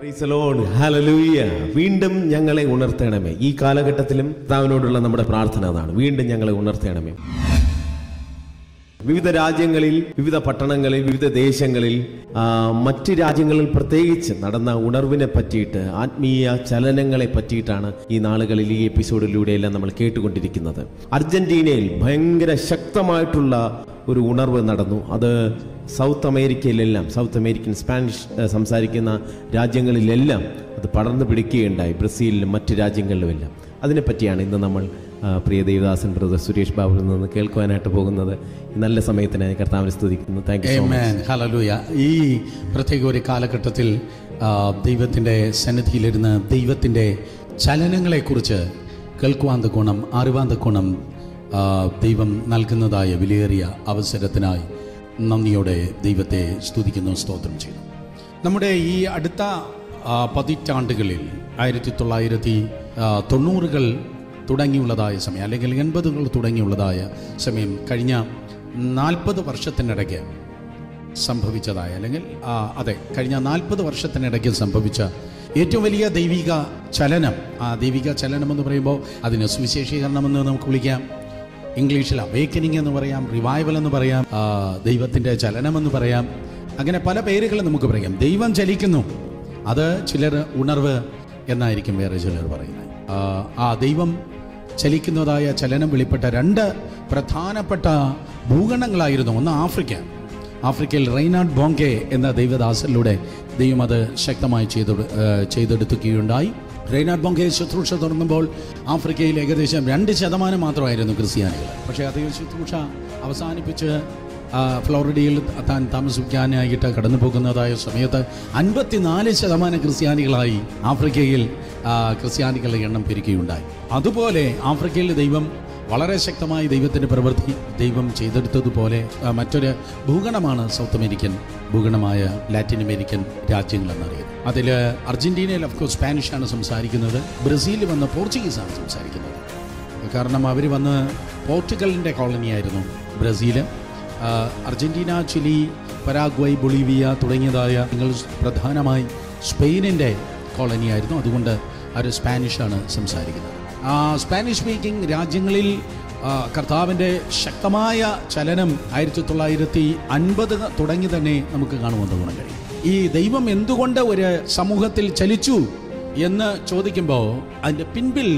Praise the Lord. Hallelujah. വീണ്ടും ഞങ്ങളെ ഉണർത്തണമേ ഈ കാലഘട്ടത്തിലും കർത്താവിനോടുള്ള നമ്മുടെ പ്രാർത്ഥന അതാണ് വീണ്ടും ഞങ്ങളെ ഉണർത്തണമേ വിവിധ രാജ്യങ്ങളിൽ വിവിധ പട്ടണങ്ങളിൽ വിവിധ ദേശങ്ങളിൽ ആ, മറ്റ് രാജ്യങ്ങളിൽ പ്രത്യേകിച്ച് നടന്ന ഉണർവിനെ പറ്റിയിട്ട് ആത്മീയ ചലനങ്ങളെ പറ്റിയിട്ടാണ് ഈ നാളുകളിൽ ഈ എപ്പിസോഡിലൂടെയെല്ലാം നമ്മൾ കേട്ടുകൊണ്ടിരിക്കുന്നത് അർജന്റീനയിൽ ഭയങ്കര ശക്തമായിട്ടുള്ള ഒരു ഉണർവ് നടന്നു അത് സൗത്ത് അമേരിക്കയിലെല്ലാം സൗത്ത് അമേരിക്കൻ സ്പാനിഷ് ഏഹ്, സംസാരിക്കുന്ന രാജ്യങ്ങളിലെല്ലാം അത് പടർന്നു പിടിക്കുകയുണ്ടായി ബ്രസീലിലും മറ്റ് രാജ്യങ്ങളിലുമെല്ലാം അതിനെപ്പറ്റിയാണ് ഇന്ന് നമ്മൾ ആ, പ്രിയ ദേവദാസൻ ബ്രദർ സുരേഷ് ബാബുവിൽ നിന്ന് കേൾക്കുവാനായിട്ട് പോകുന്നത് ഈ നല്ല സമയത്തിന് കർത്താവിനെ സ്തുതിക്കുന്നു thank you so much Amen. Hallelujah. ഈ പ്രത്യേക ഒരു കാലഘട്ടത്തിൽ ആ, ദൈവത്തിൻ്റെ സന്നിധിയിലിരുന്ന് ദൈവത്തിൻ്റെ ചലനങ്ങളെക്കുറിച്ച് കേൾക്കുവാൻ ഗുണം അറിവാൻ ഗുണം ആ, ദൈവം നൽകുന്നതായ വിലയേറിയ അവസരത്തിനായി നന്ദിയോടെ ദൈവത്തെ സ്തുതിക്കുന്നു സ്തോത്രം ചെയ്യുന്നു നമ്മുടെ ഈ അടുത്ത ആ, പതിറ്റാണ്ടുകളിൽ ആയിരത്തി തൊള്ളായിരത്തി ആ, തൊണ്ണൂറുകൾ തുടങ്ങിയുള്ളതായ സമയം അല്ലെങ്കിൽ എൺപതുകൾ തുടങ്ങിയുള്ളതായ സമയം കഴിഞ്ഞ നാൽപ്പത് വർഷത്തിനിടയ്ക്ക് സംഭവിച്ചതായ അല്ലെങ്കിൽ ആ, അതെ കഴിഞ്ഞ നാൽപ്പത് വർഷത്തിനിടയ്ക്ക് സംഭവിച്ച ഏറ്റവും വലിയ ദൈവിക ചലനം ആ ദൈവിക ചലനം എന്ന് പറയുമ്പോൾ അതിന് സുവിശേഷീകരണമെന്ന് നമുക്ക് വിളിക്കാം ഇംഗ്ലീഷിൽ അവേക്കനിങ് എന്ന് പറയാം റിവൈവൽ എന്ന് പറയാം ആ, ദൈവത്തിൻ്റെ ചലനമെന്ന് പറയാം അങ്ങനെ പല പേരുകൾ നമുക്ക് പറയാം ദൈവം ചലിക്കുന്നു അത് ചിലർ ഉണർവ് എന്നായിരിക്കും വേറെ ചിലർ പറയുന്നത് ആ, ആ ദൈവം ചലിക്കുന്നതായ ചലനം വെളിപ്പെട്ട രണ്ട് പ്രധാനപ്പെട്ട ഭൂഖണ്ഡങ്ങളായിരുന്നു ഒന്ന് ആഫ്രിക്ക ആഫ്രിക്കയിൽ റെയ്നാഡ് ബോങ്കെ എന്ന ദൈവദാസനിലൂടെ ദൈവം അത് ശക്തമായി ചെയ്തു ചെയ്തെടുക്കുകയുണ്ടായി റെയ്നാഡ് ബോങ്കെ ശുശ്രൂഷ തുടങ്ങുമ്പോൾ ആഫ്രിക്കയിൽ ഏകദേശം രണ്ട് ശതമാനം മാത്രമായിരുന്നു ക്രിസ്ത്യാനികൾ പക്ഷേ അതേ ശുശ്രൂഷ അവസാനിപ്പിച്ച് ആ, ഫ്ലോറിഡയിൽ താൻ താമസിക്കാനായിട്ട് കടന്നു പോകുന്നതായ സമയത്ത് അൻപത്തിനാല് ശതമാനം ക്രിസ്ത്യാനികളായി ആഫ്രിക്കയിൽ ആ, ക്രിസ്ത്യാനികളുടെ എണ്ണം പെരുകയുണ്ടായി അതുപോലെ ആഫ്രിക്കയിൽ ദൈവം വളരെ ശക്തമായി ദൈവത്തിൻ്റെ പ്രവൃത്തി ദൈവം ചെയ്തെടുത്തതുപോലെ ആ, മറ്റൊരു ഭൂഗണമാണ് സൗത്ത് അമേരിക്കൻ ഭൂഗണമായ ലാറ്റിൻ അമേരിക്കൻ രാജ്യങ്ങൾ എന്നറിയുന്നത് അതിൽ അർജന്റീനയിൽ ഓഫ്കോഴ്സ് സ്പാനിഷാണ് സംസാരിക്കുന്നത് ബ്രസീലിൽ വന്ന് പോർച്ചുഗീസാണ് സംസാരിക്കുന്നത് കാരണം അവർ വന്ന് പോർച്ചുഗലിൻ്റെ കോളനിയായിരുന്നു ബ്രസീൽ ആ, അർജന്റീന ചിലി പരാഗ്വൈ ബൊളീവിയ തുടങ്ങിയതായ നിങ്ങൾ പ്രധാനമായി സ്പെയിനിൻ്റെ കോളനിയായിരുന്നു അതുകൊണ്ട് അവർ സ്പാനിഷാണ് സംസാരിക്കുന്നത് ആ സ്പാനിഷ് സ്പീക്കിംഗ് രാജ്യങ്ങളിൽ ആ, കർത്താവിൻ്റെ ശക്തമായ ചലനം ആയിരത്തി തൊള്ളായിരത്തി അൻപത് തുടങ്ങി തന്നെ നമുക്ക് കാണുമെന്ന് ഗുണം കഴിയും ഈ ദൈവം എന്തുകൊണ്ട് ഒരു സമൂഹത്തിൽ ചലിച്ചു എന്ന് ചോദിക്കുമ്പോൾ അതിൻ്റെ പിൻപിൽ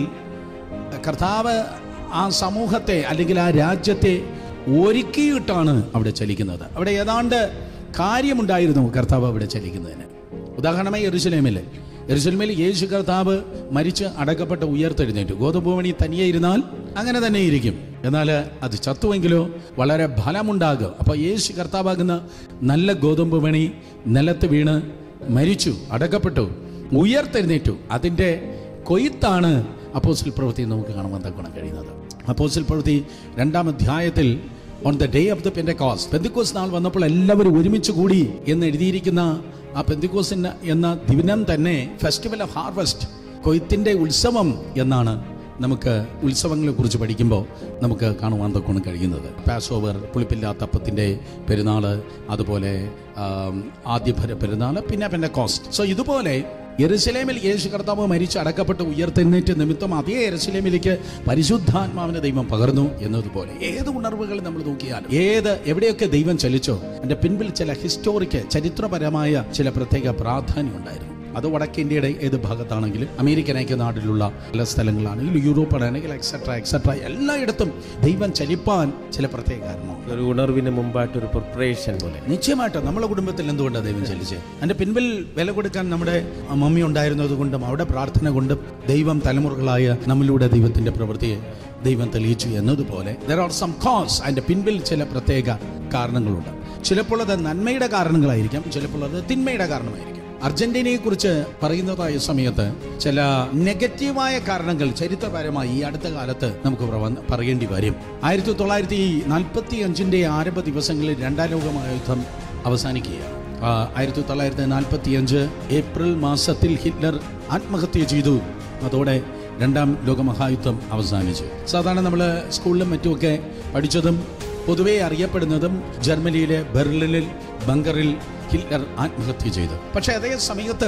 കർത്താവ് ആ സമൂഹത്തെ അല്ലെങ്കിൽ ആ രാജ്യത്തെ ഒരുക്കിയിട്ടാണ് അവിടെ ചലിക്കുന്നത് അവിടെ ഏതാണ്ട് കാര്യമുണ്ടായിരുന്നു കർത്താവ് അവിടെ ചലിക്കുന്നതിന് ഉദാഹരണമായി എറുസലേമിൽ എറുസലേമിൽ യേശു കർത്താവ് മരിച്ച് അടക്കപ്പെട്ട് ഉയർത്തെഴുന്നേറ്റു ഗോതമ്പ് മണി തനിയെ ഇരുന്നാൽ അങ്ങനെ തന്നെ ഇരിക്കും എന്നാൽ അത് ചത്തുവെങ്കിലോ വളരെ ഫലമുണ്ടാകും അപ്പോൾ യേശു കർത്താവാകുന്ന നല്ല ഗോതമ്പ് മണി നിലത്ത് വീണ് മരിച്ചു അടക്കപ്പെട്ടു ഉയർത്തെഴുന്നേറ്റു അതിൻ്റെ കൊയ്ത്താണ് അപ്പോസിൽ പ്രവൃത്തി നമുക്ക് കാണുവാൻ തക്കണം കഴിയുന്നത് അപ്പോസിൽ പ്രവൃത്തി രണ്ടാം അധ്യായത്തിൽ on the day of the Pentecost പെന്തിക്കോസ് നാൾ വന്നപ്പോൾ എല്ലാവരും ഒരുമിച്ച് കൂടി എന്ന് എഴുതിയിരിക്കുന്ന ആ പെന്തിക്കോസിന് എന്ന ദിനം തന്നെ ഫെസ്റ്റിവൽ ഓഫ് ഹാർവസ്റ്റ് കൊയ്ത്തിൻ്റെ ഉത്സവം എന്നാണ് നമുക്ക് ഉത്സവങ്ങളെ കുറിച്ച് പഠിക്കുമ്പോൾ നമുക്ക് കാണുവാൻ തൊക്കണം കഴിയുന്നത് പാസ് ഓവർ പുളിപ്പില്ലാത്ത അപ്പത്തിൻ്റെ പെരുന്നാൾ അതുപോലെ ആം, ആദ്യഭര പെരുന്നാൾ പിന്നെ പിന്നെ കോസ്റ്റ് സോ ഇതുപോലെ യെരുസലേമിൽ യേശു കർത്താവ് മരിച്ച് അടക്കപ്പെട്ട് ഉയർത്തെഴുന്നേറ്റ് നിമിത്തം അതേ യെരുസലേമിലേക്ക് പരിശുദ്ധാത്മാവിനെ ദൈവം പകർന്നു എന്നതുപോലെ ഏത് ഉണർവുകൾ നമ്മൾ നോക്കിയാലും ഏത് എവിടെയൊക്കെ ദൈവം ചലിച്ചോ അതിന്റെ പിൻപിൽ ചില ഹിസ്റ്റോറിക്ക് ചരിത്രപരമായ ചില പ്രത്യേക പ്രാധാന്യം ഉണ്ടായിരുന്നു അത് വടക്കേ ഇന്ത്യയുടെ ഏത് ഭാഗത്താണെങ്കിലും അമേരിക്കൻ ഐക്യനാട്ടിലുള്ള പല സ്ഥലങ്ങളാണെങ്കിലും യൂറോപ്പാണെങ്കിൽ എക്സെട്ര എക്സെട്ര എല്ലായിടത്തും ദൈവം ചലിപ്പാൻ ചില പ്രത്യേക കാരണമുണ്ട് ഒരു ഉണർവിന് മുമ്പായിട്ടൊരു പ്രിപ്പറേഷൻ പോലെ നിശ്ചയമായിട്ടും നമ്മുടെ കുടുംബത്തിൽ എന്തുകൊണ്ടാണ് ദൈവം ചലിച്ചത് അതിന്റെ പിൻപിൽ വില കൊടുക്കാൻ നമ്മുടെ മമ്മി ഉണ്ടായിരുന്നത് കൊണ്ടും അവിടെ പ്രാർത്ഥന കൊണ്ടും ദൈവം തലമുറകളായ നമ്മിലൂടെ ദൈവത്തിന്റെ പ്രവൃത്തിയെ ദൈവം തെളിയിച്ചു എന്നതുപോലെ ദർ ആർ സം കോസ് അതിന്റെ പിൻപിൽ ചില പ്രത്യേക കാരണങ്ങളുണ്ട് ചിലപ്പോൾ അത് നന്മയുടെ കാരണങ്ങളായിരിക്കാം ചിലപ്പോൾ അത് തിന്മയുടെ കാരണമായിരിക്കും അർജന്റീനയെ കുറിച്ച് പറയുന്നതായ സമയത്ത് ചില നെഗറ്റീവായ കാരണങ്ങൾ ചരിത്രപരമായി ഈ അടുത്ത കാലത്ത് നമുക്ക് പ്രവ- പറയേണ്ടി വരും ആയിരത്തി തൊള്ളായിരത്തി നാൽപ്പത്തി അഞ്ചിന്റെ ആരംഭ ദിവസങ്ങളിൽ രണ്ടാം ലോക മഹായുദ്ധം അവസാനിക്കുകയാണ് ആ, ആയിരത്തി തൊള്ളായിരത്തി നാൽപ്പത്തി അഞ്ച് ഏപ്രിൽ മാസത്തിൽ ഹിറ്റ്ലർ ആത്മഹത്യ ചെയ്തു അതോടെ രണ്ടാം ലോക മഹായുദ്ധം അവസാനിച്ചു സാധാരണ നമ്മൾ സ്കൂളിലും മറ്റുമൊക്കെ പഠിച്ചതും പൊതുവെ അറിയപ്പെടുന്നതും ജർമ്മനിയിലെ ബെർലിനിൽ ബങ്കറിൽ ഹിറ്റ്ലർ ആത്മഹത്യ ചെയ്തു പക്ഷേ അതേ സമയത്ത്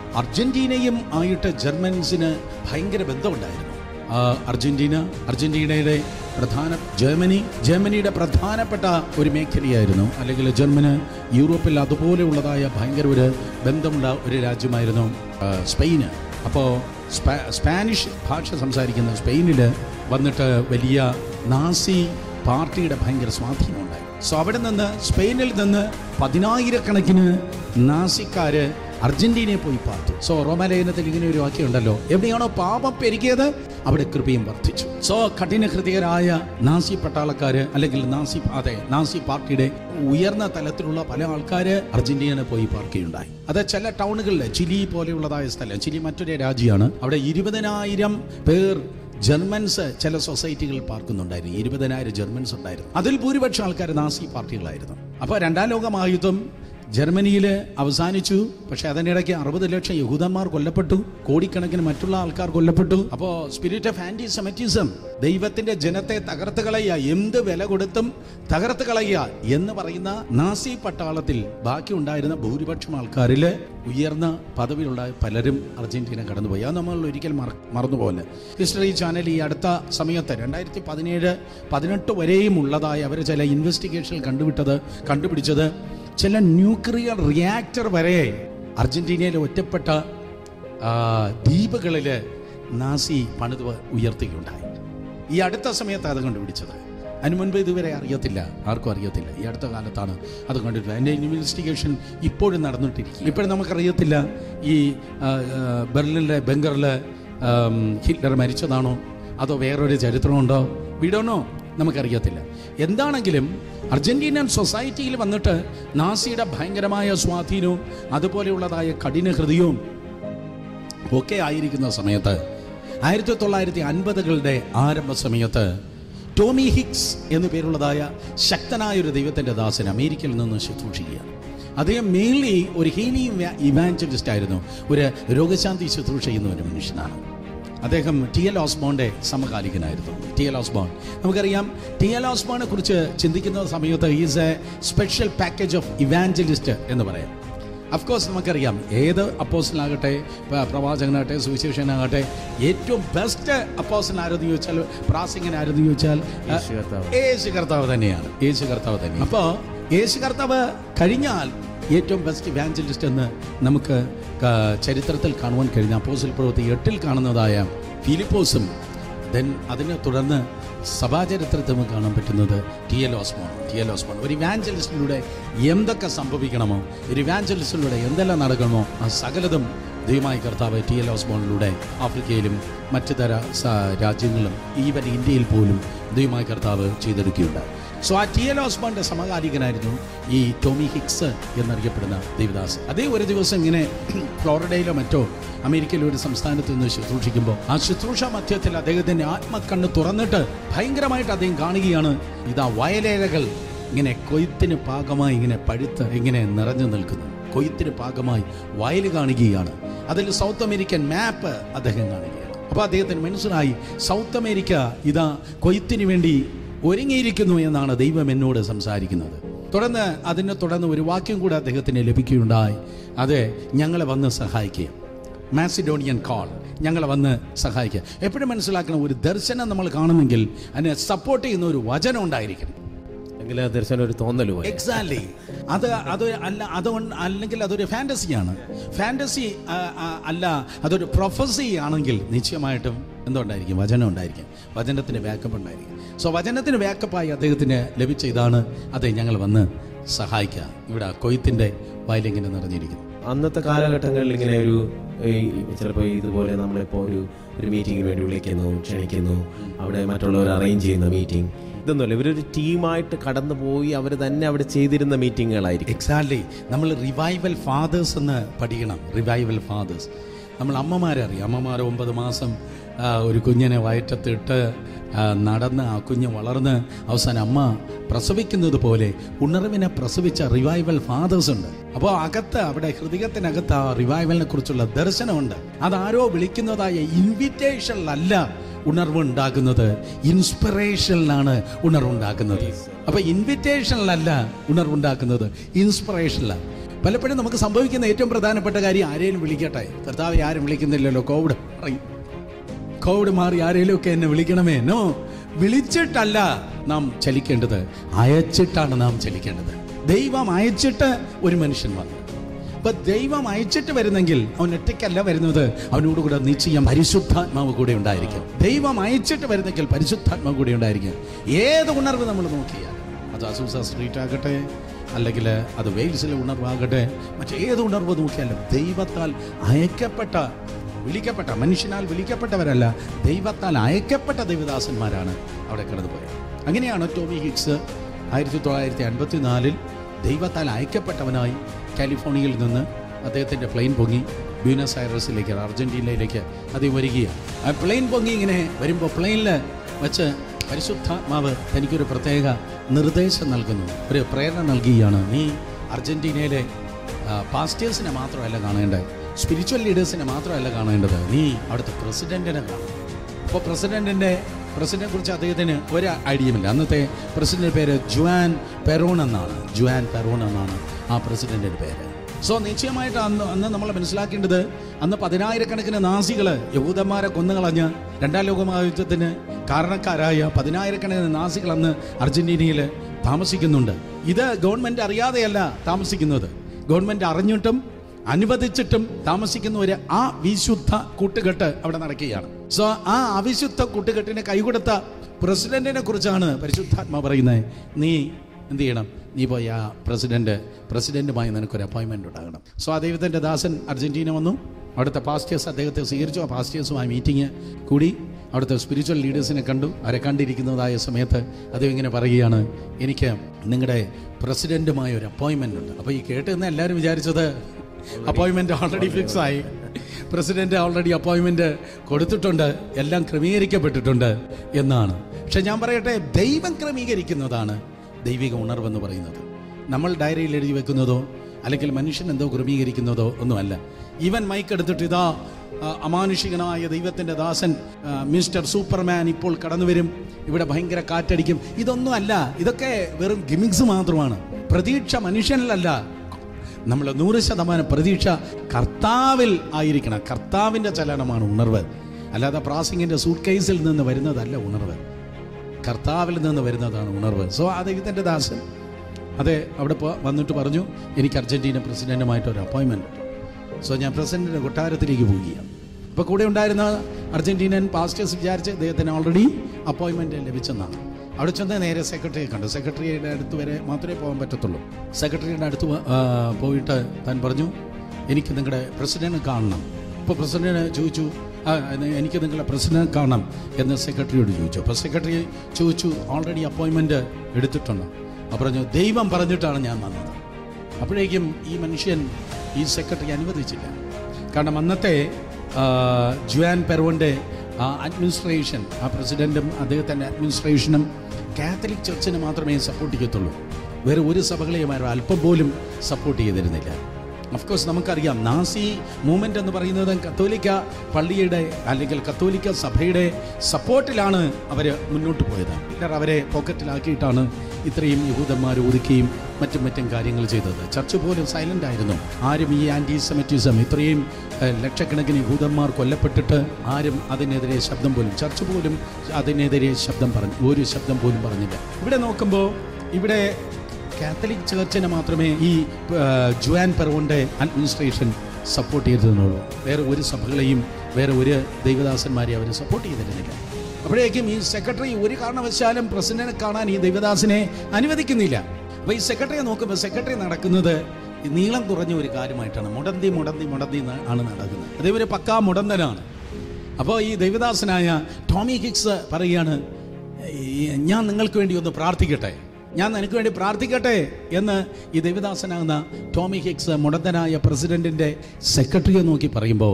അർജന്റീനയും ആയിട്ട് ജർമ്മൻസിന് ഭയങ്കര ബന്ധമുണ്ടായിരുന്നു ആ, അർജന്റീന അർജന്റീനയുടെ പ്രധാന ജർമ്മനി ജർമ്മനിയുടെ പ്രധാനപ്പെട്ട ഒരു മേഖലയായിരുന്നു അല്ലെങ്കിൽ ജർമ്മന് യൂറോപ്പിൽ അതുപോലെയുള്ളതായ ഭയങ്കര ഒരു ബന്ധമുള്ള ഒരു രാജ്യമായിരുന്നു ആ, സ്പെയിന് അപ്പോൾ സ്പാനിഷ് ഭാഷ സംസാരിക്കുന്ന സ്പെയിനിൽ വന്നിട്ട് വലിയ നാസി പാർട്ടിയുടെ ഭയങ്കര സ്വാധീനമുണ്ടായി സോ അവിടെ നിന്ന് സ്പെയിനിൽ നിന്ന് പതിനായിരക്കണക്കിന് നാസിക്കാര് അർജന്റീനയെ പോയി പാർത്തു സോ റോമാലയനത്തിൽ ഇങ്ങനെ ഒരു വാക്യമുണ്ടല്ലോ എവിടെയാണോ പാപം പെരുകിയത് അവിടെ കൃപയും വർദ്ധിച്ചു സോ കഠിന ഹൃദയരായ നാസി പട്ടാളക്കാര് അല്ലെങ്കിൽ നാസി അതെ നാസി പാർട്ടിയുടെ ഉയർന്ന തലത്തിലുള്ള പല ആൾക്കാര് അർജന്റീന പോയി പാർക്കുകയുണ്ടായി അത് ചില ടൗണുകളിൽ ചിലി പോലെയുള്ളതായ സ്ഥലം ചിലി മറ്റൊരു രാജ്യമാണ് അവിടെ ഇരുപതിനായിരം പേർ ജർമ്മൻസ് ചില സൊസൈറ്റികളിൽ പാർക്കുന്നുണ്ടായിരുന്നു ഇരുപതിനായിരം ജർമ്മൻസ് ഉണ്ടായിരുന്നു അതിൽ ഭൂരിപക്ഷം ആൾക്കാർ നാസി പാർട്ടികളായിരുന്നു അപ്പോൾ രണ്ടാം ലോക മഹായുദ്ധം ജർമ്മനിയിൽ അവസാനിച്ചു പക്ഷെ അതിനിടയ്ക്ക് അറുപത് ലക്ഷം യഹൂദന്മാർ കൊല്ലപ്പെട്ടു കോടിക്കണക്കിന് മറ്റുള്ള ആൾക്കാർ കൊല്ലപ്പെട്ടു അപ്പോൾ സ്പിരിറ്റ് ഓഫ് ആന്റി സെമറ്റിസം ദൈവത്തിന്റെ ജനത്തെ തകർത്ത് കളയുക എന്ത് വില കൊടുത്തും തകർത്ത് കളയുക എന്ന് പറയുന്ന നാസി പട്ടാളത്തിൽ ബാക്കി ഉണ്ടായിരുന്ന ഭൂരിപക്ഷം ആൾക്കാരിൽ ഉയർന്ന പദവിയിലുള്ള പലരും അർജന്റീന കടന്നുപോയി അത് നമ്മൾ ഒരിക്കൽ മറ മറന്നുപോലെ ഹിസ്റ്ററി ചാനൽ ഈ അടുത്ത സമയത്ത് രണ്ടായിരത്തി പതിനേഴ് പതിനെട്ട് വരെയും ഉള്ളതായ അവർ ചില ഇൻവെസ്റ്റിഗേഷനിൽ കണ്ടുവിട്ടത് കണ്ടുപിടിച്ചത് ചില ന്യൂക്ലിയർ റിയാക്ടർ വരെ അർജന്റീനയിലെ ഒറ്റപ്പെട്ട ആ, ദ്വീപുകളിൽ നാസി പണിത് ഉയർത്തുകയുണ്ടായി ഈ അടുത്ത സമയത്ത് അത് കണ്ടുപിടിച്ചത് അതിന് മുൻപ് ഇതുവരെ അറിയത്തില്ല ആർക്കും അറിയത്തില്ല ഈ അടുത്ത കാലത്താണ് അത് കണ്ടിട്ടുള്ളത് അതിൻ്റെ ഇൻവെസ്റ്റിഗേഷൻ ഇപ്പോഴും നടന്നിട്ടിരിക്കും ഇപ്പോഴും നമുക്കറിയത്തില്ല ഈ ആ, ആ, ബെർലിനിലെ ബംഗറിൽ ഹിറ്റ്ലർ മരിച്ചതാണോ അതോ വേറൊരു ചരിത്രമുണ്ടോ വീടോണോ നമുക്കറിയത്തില്ല എന്താണെങ്കിലും അർജന്റീനൻ സൊസൈറ്റിയിൽ വന്നിട്ട് നാസിയുടെ ഭയങ്കരമായ സ്വാധീനവും അതുപോലെയുള്ളതായ കഠിന ഹൃദയവും ഒക്കെ ആയിരിക്കുന്ന സമയത്ത് ആയിരത്തി തൊള്ളായിരത്തി അൻപതുകളുടെ ആരംഭ സമയത്ത് ടോമി ഹിക്സ് എന്നു പേരുള്ളതായ ശക്തനായ ഒരു ദൈവത്തിൻ്റെ ദാസൻ അമേരിക്കയിൽ നിന്ന് ശുശ്രൂഷിക്കുകയാണ് അദ്ദേഹം മെയിൻലി ഒരു ഹീലിംഗ് ഇവാഞ്ചലിസ്റ്റ് ആയിരുന്നു ഒരു രോഗശാന്തി ശുശ്രൂഷ ചെയ്യുന്ന ഒരു മനുഷ്യനാണ് അദ്ദേഹം ടി എൽ ഓസ്ബോണിന്റെ സമകാലികനായിരുന്നു ടി എൽ ഓസ്ബോൺ നമുക്കറിയാം ടി എൽ ഓസ്ബോണിനെ കുറിച്ച് ചിന്തിക്കുന്ന സമയത്ത് is a special package of evangelist എന്ന് പറയാം അഫ്കോഴ്സ് നമുക്കറിയാം ഏത് അപ്പോസലാകട്ടെ പ്രവാചകനാകട്ടെ സുവിശേഷനാകട്ടെ ഏറ്റവും ബെസ്റ്റ് അപ്പോസൽ ആരെന്ന് ചോദിച്ചാൽ പ്രാസിംഗൻ ആരെന്ന് ചോദിച്ചാൽ ആ, യേശു കർത്താവ്. യേശു കർത്താവ് തന്നെയാണ് യേശു കർത്താവ് തന്നെ അപ്പോൾ യേശു കർത്താവ് കഴിഞ്ഞാൽ ഏറ്റവും ബെസ്റ്റ് ഇവാഞ്ചലിസ്റ്റ് എന്ന് നമുക്ക് ക- ചരിത്രത്തിൽ കാണുവാൻ കഴിഞ്ഞ അപ്പോസിൽ പ്രവൃത്തി എട്ടിൽ കാണുന്നതായ ഫിലിപ്പോസും ദെൻ അതിനെ തുടർന്ന് സഭാചരിത്രത്തിൽ നമുക്ക് കാണാൻ പറ്റുന്നത് T L Osborn T L Osborn ഒരു ഇവാഞ്ചലിസ്റ്റിലൂടെ എന്തൊക്കെ സംഭവിക്കണമോ ഒരു ഇവാഞ്ചലിസ്റ്റിലൂടെ എന്തെല്ലാം നടക്കണമോ ആ സകലതും ദൈവമായ കർത്താവ് ടി എൽ ഓസ്മോണിലൂടെ ആഫ്രിക്കയിലും മറ്റു തര സ- രാജ്യങ്ങളിലും ഈവൻ ഇന്ത്യയിൽ പോലും ദൈവമായ കർത്താവ് ചെയ്തെടുക്കുകയുണ്ടായി സോ ആ ടി എൽ ഓസ്മാന്റെ സമകാലികനായിരുന്നു ഈ ടോമി ഹിക്സ് എന്നറിയപ്പെടുന്ന ദേവദാസ് അതേ ഒരു ദിവസം ഇങ്ങനെ ഫ്ലോറിഡയിലോ മറ്റോ അമേരിക്കയിലെ ഒരു സംസ്ഥാനത്ത് നിന്ന് ശുശ്രൂഷിക്കുമ്പോൾ ആ ശുശ്രൂഷ മധ്യത്തിൽ അദ്ദേഹത്തിന്റെ ആത്മക്കണ്ണ് തുറന്നിട്ട് ഭയങ്കരമായിട്ട് അദ്ദേഹം കാണുകയാണ് ഇതാ വയലേലകൾ ഇങ്ങനെ കൊയ്ത്തിന് പാകമായി ഇങ്ങനെ പഴുത്ത് ഇങ്ങനെ നിറഞ്ഞു നിൽക്കുന്നു കൊയ്ത്തിന് പാകമായി വയൽ കാണുകയാണ് അതിൽ സൗത്ത് അമേരിക്കൻ മാപ്പ് അദ്ദേഹം കാണുകയാണ് അപ്പോൾ അദ്ദേഹത്തിന് മനസ്സിലായി സൗത്ത് അമേരിക്ക ഇതാ കൊയ്ത്തിന് വേണ്ടി ഒരുങ്ങിയിരിക്കുന്നു എന്നാണ് ദൈവം എന്നോട് സംസാരിക്കുന്നത് തുടർന്ന് അതിനെ തുടർന്ന് ഒരു വാക്യം കൂടെ അദ്ദേഹത്തിന് ലഭിക്കുകയുണ്ടായി അതെ ഞങ്ങളെ വന്ന് സഹായിക്കുക മാസിഡോണിയൻ കോൾ ഞങ്ങളെ വന്ന് സഹായിക്കുക എപ്പോഴും മനസ്സിലാക്കണം ഒരു ദർശനം നമ്മൾ കാണുമെങ്കിൽ അതിനെ സപ്പോർട്ട് ചെയ്യുന്ന ഒരു വചനം ഉണ്ടായിരിക്കണം എങ്കിൽ ആ ദർശനം ഒരു തോന്നൽ പോലെ എക്സാക്ട്ലി അത് അത് അല്ല അതുകൊണ്ട് അല്ലെങ്കിൽ അതൊരു ഫാൻറ്റസിയാണ് ഫാൻറ്റസി അല്ല അതൊരു പ്രൊഫസി ആണെങ്കിൽ നിശ്ചയമായിട്ടും എന്തുണ്ടായിരിക്കും വചനം ഉണ്ടായിരിക്കും വചനത്തിന് ബാക്കപ്പ് ഉണ്ടായിരിക്കും സോ വചനത്തിന് ബാക്കപ്പായി അദ്ദേഹത്തിന് ലഭിച്ച ഇതാണ് അതെ ഞങ്ങൾ വന്ന് സഹായിക്കുക ഇവിടെ കൊയ്ത്തിൻ്റെ വയലിങ്ങനെ നിറഞ്ഞിരിക്കുന്നു അന്നത്തെ കാലഘട്ടങ്ങളിൽ ഇങ്ങനെ ഒരു ചിലപ്പോൾ ഇതുപോലെ നമ്മളിപ്പോൾ ഒരു ഒരു മീറ്റിങ്ങിന് വേണ്ടി വിളിക്കുന്നു ക്ഷണിക്കുന്നു അവിടെ മറ്റുള്ളവർ അറേഞ്ച് ചെയ്യുന്ന മീറ്റിംഗ് ഇതൊന്നുമല്ല ഇവരൊരു ടീമായിട്ട് കടന്നു പോയി അവർ തന്നെ അവിടെ ചെയ്തിരുന്ന മീറ്റിങ്ങുകളായിരിക്കും എക്സാക്ട്ലി നമ്മൾ റിവൈവൽ ഫാദേഴ്സ് എന്ന് പഠിക്കണം റിവൈവൽ ഫാദേഴ്സ് നമ്മൾ അമ്മമാരെ അറിയാം അമ്മമാർ ഒമ്പത് മാസം ആ, ഒരു കുഞ്ഞിനെ വയറ്റത്തിട്ട് ആ, നടന്ന് ആ കുഞ്ഞ് വളർന്ന് അവസാനം അമ്മ പ്രസവിക്കുന്നത് പോലെ ഉണർവിനെ പ്രസവിച്ച റിവൈവൽ ഫാദേഴ്സ് ഉണ്ട് അപ്പോൾ അകത്ത് അവിടെ ഹൃദയത്തിനകത്ത് ആ റിവൈവലിനെ കുറിച്ചുള്ള ദർശനമുണ്ട് അതാരോ വിളിക്കുന്നതായ ഇൻവിറ്റേഷനിലല്ല ഉണർവ് ഉണ്ടാക്കുന്നത് ഇൻസ്പിറേഷനിലാണ് ഉണർവുണ്ടാക്കുന്നത് അപ്പൊ ഇൻവിറ്റേഷനിലല്ല ഉണർവുണ്ടാക്കുന്നത് ഇൻസ്പിറേഷനിലാണ് പലപ്പോഴും നമുക്ക് സംഭവിക്കുന്ന ഏറ്റവും പ്രധാനപ്പെട്ട കാര്യം ആരെയും വിളിക്കട്ടെ കർത്താവ് ആരും വിളിക്കുന്നില്ലല്ലോ കോവിഡ് മാറി കോവിഡ് മാറി ആരെങ്കിലും ഒക്കെ എന്നെ വിളിക്കണമേ നോ വിളിച്ചിട്ടല്ല നാം ചലിക്കേണ്ടത് അയച്ചിട്ടാണ് നാം ചലിക്കേണ്ടത് ദൈവം അയച്ചിട്ട് ഒരു മനുഷ്യൻ വന്നു അപ്പൊ ദൈവം അയച്ചിട്ട് വരുന്നെങ്കിൽ അവൻ ഒറ്റയ്ക്കല്ല വരുന്നത് അവനോട് കൂടെ നിശ്ചയം പരിശുദ്ധാത്മാവ് കൂടെ ഉണ്ടായിരിക്കും ദൈവം അയച്ചിട്ട് വരുന്നെങ്കിൽ പരിശുദ്ധാത്മാവ് കൂടെ ഉണ്ടായിരിക്കും ഏത് ഉണർവ് നമ്മൾ നോക്കിയാൽ അത് അസൂസ സ്ട്രീറ്റ് ആകട്ടെ അല്ലെങ്കിൽ അത് വെയിൽസിലെ ഉണർവാകട്ടെ മറ്റേത് ഉണർവ് നോക്കിയാലും ദൈവത്താൽ അയക്കപ്പെട്ട വിളിക്കപ്പെട്ട മനുഷ്യനാൽ വിളിക്കപ്പെട്ടവരല്ല ദൈവത്താൽ അയക്കപ്പെട്ട ദൈവദാസന്മാരാണ് അവിടെ കടന്നുപോയത് അങ്ങനെയാണ് ടോമി ഹിക്സ് ആയിരത്തി തൊള്ളായിരത്തി അൻപത്തി നാലിൽ ദൈവത്താൽ അയക്കപ്പെട്ടവനായി കാലിഫോർണിയയിൽ നിന്ന് അദ്ദേഹത്തിൻ്റെ പ്ലെയിൻ പൊങ്ങി ബ്യൂനസ് ഐറസിലേക്ക് അർജന്റീനയിലേക്ക് അദ്ദേഹം വരികയാണ് ആ പ്ലെയിൻ പൊങ്ങി ഇങ്ങനെ വരുമ്പോൾ പ്ലെയിനിൽ വെച്ച് പരിശുദ്ധാത്മാവ് തനിക്കൊരു പ്രത്യേക നിർദ്ദേശം നൽകുന്നു ഒരു പ്രേരണ നൽകുകയാണ് നീ അർജന്റീനയിലെ പാസ്റ്റേഴ്സിനെ മാത്രമല്ല കാണേണ്ടത് സ്പിരിച്വൽ ലീഡേഴ്സിനെ മാത്രമല്ല കാണേണ്ടത് നീ അവിടുത്തെ പ്രസിഡന്റിനെ കാണണം അപ്പോൾ പ്രസിഡന്റിന്റെ പ്രസിഡന്റിനെ കുറിച്ച് അദ്ദേഹത്തിന് ഒരു ഐഡിയമില്ല അന്നത്തെ പ്രസിഡന്റിന്റെ പേര് ജുവാൻ പെറോൺ എന്നാണ് ജുവാൻ പെറോൺ എന്നാണ് ആ പ്രസിഡന്റിന്റെ പേര് സോ നിശ്ചയമായിട്ട് അന്ന് അന്ന് നമ്മൾ മനസ്സിലാക്കേണ്ടത് അന്ന് പതിനായിരക്കണക്കിന് നാസികൾ യഹൂദന്മാരെ കൊന്നുകളഞ്ഞ് രണ്ടാം ലോക മഹായുദ്ധത്തിന് കാരണക്കാരായ പതിനായിരക്കണക്കിന് നാസികൾ അന്ന് അർജന്റീനയിൽ താമസിക്കുന്നുണ്ട് ഇത് ഗവൺമെന്റ് അറിയാതെയല്ല താമസിക്കുന്നത് ഗവൺമെന്റ് അറിഞ്ഞിട്ടും അനുവദിച്ചിട്ടും താമസിക്കുന്ന ഒരു ആ വിശുദ്ധ കൂട്ടുകെട്ട് അവിടെ നടക്കുകയാണ് സോ ആ അവിശുദ്ധ കൂട്ടുകെട്ടിന് കൈകൊടുത്ത പ്രസിഡന്റിനെ കുറിച്ചാണ് പരിശുദ്ധാത്മ പറയുന്നത് നീ എന്ത് ചെയ്യണം നീ പോയി ആ പ്രസിഡന്റ് പ്രസിഡന്റുമായി നിനക്കൊരു അപ്പോയിൻമെന്റ് ഉണ്ടാകണം സോ ആ ദൈവത്തിന്റെ ദാസൻ അർജന്റീന വന്നു അവിടുത്തെ പാസ്റ്റേഴ്സ് അദ്ദേഹത്തെ സ്വീകരിച്ചു ആ പാസ്റ്റേഴ്സുമായി മീറ്റിംഗ് കൂടി അവിടുത്തെ സ്പിരിച്വൽ ലീഡേഴ്സിനെ കണ്ടു അവരെ കണ്ടിരിക്കുന്നതായ സമയത്ത് അദ്ദേഹം ഇങ്ങനെ പറയുകയാണ് എനിക്ക് നിങ്ങളുടെ പ്രസിഡന്റുമായ ഒരു അപ്പോയിൻമെന്റ് ഉണ്ട് അപ്പോൾ ഈ കേട്ട് നിന്ന് എല്ലാവരും വിചാരിച്ചത് അപ്പോയിൻമെന്റ് ഓൾറെഡി ഫിക്സ് ആയി പ്രസിഡന്റ് ഓൾറെഡി അപ്പോയിൻമെന്റ് കൊടുത്തിട്ടുണ്ട് എല്ലാം ക്രമീകരിക്കപ്പെട്ടിട്ടുണ്ട് എന്നാണ് പക്ഷെ ഞാൻ പറയട്ടെ ദൈവം ക്രമീകരിക്കുന്നതാണ് ദൈവിക ഉണർവെന്ന് പറയുന്നത് നമ്മൾ ഡയറിയിൽ എഴുതി വെക്കുന്നതോ അല്ലെങ്കിൽ മനുഷ്യൻ എന്തോ ക്രമീകരിക്കുന്നതോ ഒന്നുമല്ല ഈവൻ മൈക്ക് എടുത്തിട്ട് ഇതാ ആ, അമാനുഷികനായ ദൈവത്തിന്റെ ദാസൻ ആ, മിസ്റ്റർ സൂപ്പർമാൻ ഇപ്പോൾ കടന്നു വരും ഇവിടെ ഭയങ്കര കാറ്റടിക്കും ഇതൊന്നും അല്ല ഇതൊക്കെ വെറും ഗിമിക്സ് മാത്രമാണ് പ്രതീക്ഷ മനുഷ്യനിലല്ല നമ്മൾ നൂറ് ശതമാനം പ്രതീക്ഷ കർത്താവിൽ ആയിരിക്കണം കർത്താവിൻ്റെ ചലനമാണ് ഉണർവ് അല്ലാതെ പ്രാസിങ്ങിൻ്റെ സൂട്ട് കേസിൽ നിന്ന് വരുന്നതല്ല ഉണർവ് കർത്താവിൽ നിന്ന് വരുന്നതാണ് ഉണർവ് സോ ആ ദൈവത്തിൻ്റെ ദാസൻ അതെ അവിടെ പോ- വന്നിട്ട് പറഞ്ഞു എനിക്ക് അർജന്റീന പ്രസിഡന്റുമായിട്ട് ഒരു അപ്പോയിൻമെൻ്റ് ഉണ്ട് സോ ഞാൻ പ്രസിഡന്റിൻ്റെ കൊട്ടാരത്തിലേക്ക് പോവുകയാണ് അപ്പോൾ കൂടെ ഉണ്ടായിരുന്ന അർജന്റീനൻ പാസ്റ്റേഴ്സ് വിചാരിച്ച് അദ്ദേഹത്തിന് ഓൾറെഡി അപ്പോയിൻമെൻ്റ് ലഭിച്ചെന്നാണ് അവിടെ ചെന്ന് നേരെ സെക്രട്ടറിയെ കണ്ടു സെക്രട്ടറിയുടെ അടുത്ത് വരെ മാത്രമേ പോകാൻ പറ്റത്തുള്ളൂ സെക്രട്ടറിയുടെ അടുത്ത് വ- ആ, പോയിട്ട് താൻ പറഞ്ഞു എനിക്ക് നിങ്ങളുടെ പ്രസിഡന്റ് കാണണം അപ്പോൾ പ്രസിഡന്റ് ചോദിച്ചു "ആ, എ- എനിക്ക് നിങ്ങളുടെ പ്രസിഡന്റ് കാണണം എന്ന് സെക്രട്ടറിയോട് ചോദിച്ചു അപ്പോൾ സെക്രട്ടറി ചോദിച്ചു ഓൾറെഡി അപ്പോയിൻമെൻറ്റ് എടുത്തിട്ടുണ്ട് അപ്പോൾ പറഞ്ഞു ദൈവം പറഞ്ഞിട്ടാണ് ഞാൻ വന്നത് അപ്പോഴേക്കും ഈ മനുഷ്യൻ ഈ സെക്രട്ടറി അനുവദിച്ചില്ല കാരണം അന്നത്തെ ആ, ജുവാൻ പെറോൻ്റെ ആ അഡ്മിനിസ്ട്രേഷൻ ആ പ്രസിഡന്റും അദ്ദേഹത്തിൻ്റെ അഡ്മിനിസ്ട്രേഷനും കാത്തലിക് ചർച്ചിനെ മാത്രമേ സപ്പോർട്ട് ചെയ്യത്തുള്ളൂ വേറെ ഒരു സഭകളെയും അവർ അല്പം പോലും സപ്പോർട്ട് ചെയ്തിരുന്നില്ല കോഴ്സ് നമുക്കറിയാം നാസി മൂവ്മെന്റ് എന്ന് പറയുന്നത് കത്തോലിക്ക പള്ളിയുടെ അല്ലെങ്കിൽ കത്തോലിക്ക സഭയുടെ സപ്പോർട്ടിലാണ് അവർ മുന്നോട്ട് പോയത് ചിലർ അവരെ പോക്കറ്റിലാക്കിയിട്ടാണ് ഇത്രയും യഹൂദന്മാർ ഒതുക്കുകയും മറ്റും മറ്റും കാര്യങ്ങൾ ചെയ്തത് ചർച്ച് പോലും സൈലന്റ് ആയിരുന്നു ആരും ഈ ആന്റി സെമറ്റിസം ഇത്രയും ഏഹ്, ലക്ഷക്കണക്കിന് യഹൂദന്മാർ കൊല്ലപ്പെട്ടിട്ട് ആരും അതിനെതിരെ ശബ്ദം പോലും ചർച്ച് പോലും അതിനെതിരെ ശബ്ദം പറഞ്ഞു ഒരു ശബ്ദം പോലും പറഞ്ഞില്ല ഇവിടെ നോക്കുമ്പോൾ ഇവിടെ കാത്തലിക് ചർച്ചിനെ മാത്രമേ ഈ ആ, ജുവാൻ പെറോന്റെ അഡ്മിനിസ്ട്രേഷൻ സപ്പോർട്ട് ചെയ്തിരുന്നുള്ളൂ വേറെ ഒരു സഭകളെയും വേറെ ഒരു ദൈവദാസന്മാരെ അവർ സപ്പോർട്ട് ചെയ്തിരുന്നില്ല അപ്പോഴേക്കും ഈ സെക്രട്ടറി ഒരു കാരണവശാലും പ്രസിഡന്റിനെ കാണാൻ ഈ ദൈവദാസിനെ അനുവദിക്കുന്നില്ല അപ്പോൾ ഈ സെക്രട്ടറിയെ നോക്കുമ്പോൾ സെക്രട്ടറി നടക്കുന്നത് ഈ നീളം കുറഞ്ഞ ഒരു കാര്യമായിട്ടാണ് മുടന്തി മുടന്തി മുടന്തി ന- ആണ് നടക്കുന്നത് അതേ ഒരു പക്കാ മുടന്തനാണ് അപ്പോൾ ഈ ദൈവദാസനായ ടോമി ഹിക്സ് പറയുകയാണ് ഈ ഞാൻ നിങ്ങൾക്ക് വേണ്ടി ഒന്ന് പ്രാർത്ഥിക്കട്ടെ ഞാൻ നിനക്ക് വേണ്ടി പ്രാർത്ഥിക്കട്ടെ എന്ന് ഈ ദൈവദാസനാകുന്ന ടോമി ഹിക്സ് മുടന്തനായ പ്രസിഡന്റിന്റെ സെക്രട്ടറിയെ നോക്കി പറയുമ്പോൾ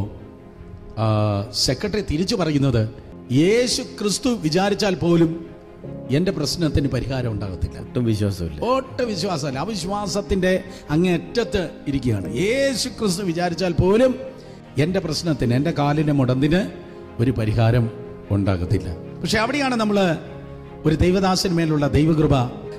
സെക്രട്ടറി തിരിച്ചു പറയുന്നത് യേശു ക്രിസ്തു വിചാരിച്ചാൽ പോലും എൻ്റെ പ്രശ്നത്തിന് പരിഹാരം ഉണ്ടാകത്തില്ല ഒട്ടും വിശ്വാസമില്ല ഒട്ട വിശ്വാസമല്ല അവിശ്വാസത്തിന്റെ അങ്ങേയറ്റത്ത് ഇരിക്കുകയാണ് യേശു ക്രിസ്തു വിചാരിച്ചാൽ പോലും എൻ്റെ പ്രശ്നത്തിന് എൻ്റെ കാലിന് മുടന്തിന് ഒരു പരിഹാരം ഉണ്ടാകത്തില്ല പക്ഷെ അവിടെയാണ് നമ്മൾ ഒരു ദൈവദാസന് മേലുള്ള ദൈവകൃപ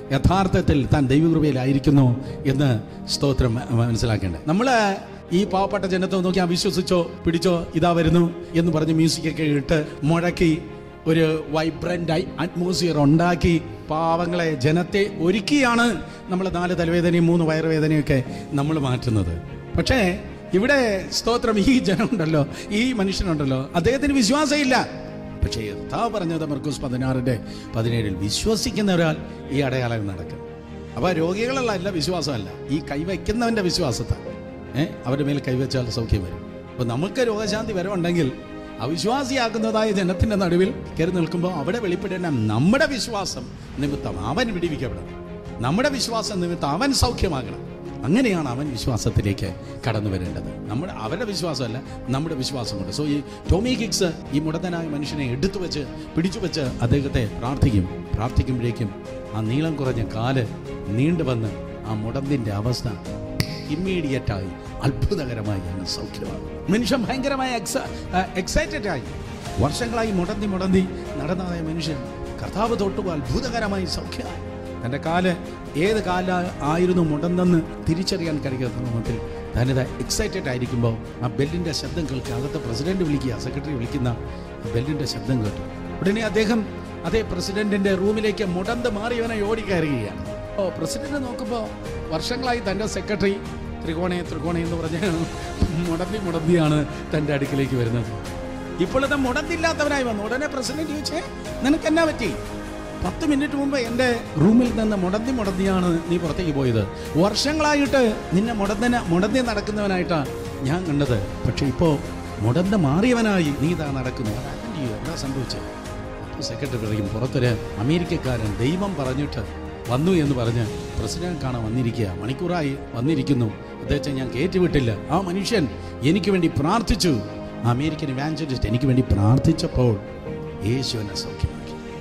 യഥാർത്ഥത്തിൽ താൻ ദൈവകൃപയിലായിരിക്കുന്നു എന്ന് സ്തോത്രം മ- മനസ്സിലാക്കേണ്ടത് നമ്മൾ ഈ പാവപ്പെട്ട ജനത്തെ നോക്കി ആ വിശ്വസിച്ചോ പിടിച്ചോ ഇതാ വരുന്നു എന്ന് പറഞ്ഞ് മ്യൂസിക്കൊക്കെ ഇട്ട് മുഴക്കി ഒരു വൈബ്രൻ്റ് അറ്റ്മോസ്ഫിയർ ഉണ്ടാക്കി പാവങ്ങളെ ജനത്തെ ഒരുക്കിയാണ് നമ്മൾ നാല് തലവേദനയും മൂന്ന് വയറുവേദനയൊക്കെ നമ്മൾ മാറ്റുന്നത് പക്ഷേ ഇവിടെ സ്തോത്രം ഈ ജനമുണ്ടല്ലോ ഈ മനുഷ്യനുണ്ടല്ലോ അദ്ദേഹത്തിന് വിശ്വാസമില്ല പക്ഷേ യഥാ പറഞ്ഞത് മർക്കൂസ് പതിനാറിൻ്റെ പതിനേഴിൽ വിശ്വസിക്കുന്ന ഒരാൾ ഈ അടയാളം നടക്കും അപ്പോൾ രോഗികളുള്ള അല്ല വിശ്വാസമല്ല ഈ കൈവയ്ക്കുന്നവൻ്റെ വിശ്വാസത്താൽ ഏഹ് അവരുടെ മേൽ കൈവച്ചാൽ സൗഖ്യം വരും അപ്പോൾ നമുക്ക് രോഗശാന്തി വരവുണ്ടെങ്കിൽ അവിശ്വാസിയാക്കുന്നതായ ജനത്തിൻ്റെ നടുവിൽ കയറി നിൽക്കുമ്പോൾ അവിടെ വെളിപ്പെടേണ്ട നമ്മുടെ വിശ്വാസം നിമിത്തം അവൻ വിടിവിക്കപ്പെടണം നമ്മുടെ വിശ്വാസം നിമിത്തം അവൻ സൗഖ്യമാകണം അങ്ങനെയാണ് അവൻ വിശ്വാസത്തിലേക്ക് കടന്നു വരേണ്ടത് നമ്മുടെ അവരുടെ വിശ്വാസമല്ല നമ്മുടെ വിശ്വാസം കൊണ്ട് സോ ഈ ടോമി കിക്സ് ഈ മുടന്തനായ മനുഷ്യനെ എടുത്തു വെച്ച് പിടിച്ചു വെച്ച് അദ്ദേഹത്തെ പ്രാർത്ഥിക്കും പ്രാർത്ഥിക്കുമ്പോഴേക്കും ആ നീളം കുറഞ്ഞ കാല് നീണ്ടു വന്ന് ആ മുടന്തിൻ്റെ അവസ്ഥ ഇമ്മീഡിയറ്റായി അത്ഭുതകരമായി അങ്ങ് സൗഖ്യമാണ് മനുഷ്യൻ ഭയങ്കരമായ എക്സൈറ്റഡ് ആയി വർഷങ്ങളായി മുടന്തി മുടന്തി നടന്നതായ മനുഷ്യൻ കർത്താവ് തൊട്ടുമ്പോൾ അത്ഭുതകരമായി സൗഖ്യമായി തൻ്റെ കാല് ഏത് കാല ആയിരുന്നു മുടന്നെന്ന് തിരിച്ചറിയാൻ കഴിയാത്ത മുഖത്തിൽ താനിത് എക്സൈറ്റഡ് ആയിരിക്കുമ്പോൾ ആ ബെല്ലിൻ്റെ ശബ്ദം കേൾക്കുക അകത്തെ പ്രസിഡന്റ് വിളിക്കുക സെക്രട്ടറി വിളിക്കുന്ന ആ ബെല്ലിൻ്റെ ശബ്ദം കേട്ടു ഉടനെ അദ്ദേഹം അതേ പ്രസിഡന്റിന്റെ റൂമിലേക്ക് മുടന്ത് മാറിയവനെ ഓടിക്കയറുകയാണ് ഓ പ്രസിഡന്റ് നോക്കുമ്പോൾ വർഷങ്ങളായി തൻ്റെ സെക്രട്ടറി ത്രികോണേ ത്രികോണേ എന്ന് പറഞ്ഞ് മുടന്തി മുടന്തിയാണ് തൻ്റെ അടുക്കിലേക്ക് വരുന്നത് ഇപ്പോഴത്തെ മുടന്തില്ലാത്തവനായി വന്നു ഉടനെ പ്രസിഡന്റ് ചോദിച്ചേ നിനക്ക് എന്നാ പറ്റി പത്ത് മിനിറ്റ് മുമ്പ് എൻ്റെ റൂമിൽ നിന്ന് മുടന്തി മുടന്തിയാണ് നീ പുറത്തേക്ക് പോയത് വർഷങ്ങളായിട്ട് നിന്നെ മുടന്തന മുടന്തി നടക്കുന്നവനായിട്ടാണ് ഞാൻ കണ്ടത് പക്ഷെ ഇപ്പോൾ മുടന്ത മാറിയവനായി നീ ഇതാ നടക്കുന്നു അതാ എന്താ സംഭവിച്ചത് അപ്പോൾ സെക്രട്ടറി പറയും പുറത്തൊരു അമേരിക്കക്കാരൻ ദൈവം പറഞ്ഞിട്ട് വന്നു എന്ന് പറഞ്ഞ് പ്രസിഡന്റ് കാണാൻ വന്നിരിക്കുക മണിക്കൂറായി വന്നിരിക്കുന്നു അദ്ദേഹത്തെ ഞാൻ കയറ്റിവിട്ടില്ല ആ മനുഷ്യൻ എനിക്ക് വേണ്ടി പ്രാർത്ഥിച്ചു ആ അമേരിക്കൻ ഇവാഞ്ചലിസ്റ്റ് എനിക്ക് വേണ്ടി പ്രാർത്ഥിച്ചപ്പോൾ യേശു എന്നെ സൗഖ്യമാക്കി